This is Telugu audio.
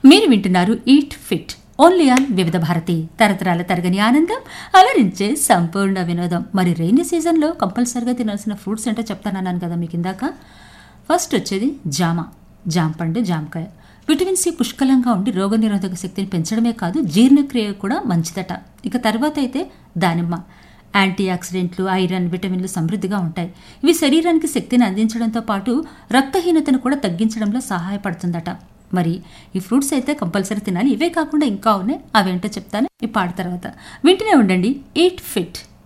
మీరు వింటున్నారు ఈట్ ఫిట్ ఓన్లీ ఆన్ వివిధ భారతి తరతరాల తరగని ఆనందం అలరించే సంపూర్ణ వినోదం మరి రైనీ సీజన్లో కంపల్సరిగా తినాల్సిన ఫ్రూట్స్ ఏంటో చెప్తానన్నాను కదా మీకు ఇందాక ఫస్ట్ వచ్చేది జామ జామ పండు జామకాయ విటమిన్ సి పుష్కలంగా ఉండి రోగనిరోధక శక్తిని పెంచడమే కాదు జీర్ణక్రియ కూడా మంచిదట ఇక తర్వాత అయితే దానిమ్మ యాంటీ ఆక్సిడెంట్లు ఐరన్ విటమిన్లు సమృద్ధిగా ఉంటాయి ఇవి శరీరానికి శక్తిని అందించడంతో పాటు రక్తహీనతను కూడా తగ్గించడంలో సహాయపడుతుందట మరి ఈ ఫ్రూట్స్ అయితే కంపల్సరీ తినాలి ఇవే కాకుండా ఇంకా ఉన్నాయి అవేంటో చెప్తాను ఈ పాట తర్వాత వింటూనే ఉండండి ఈట్ ఫిట్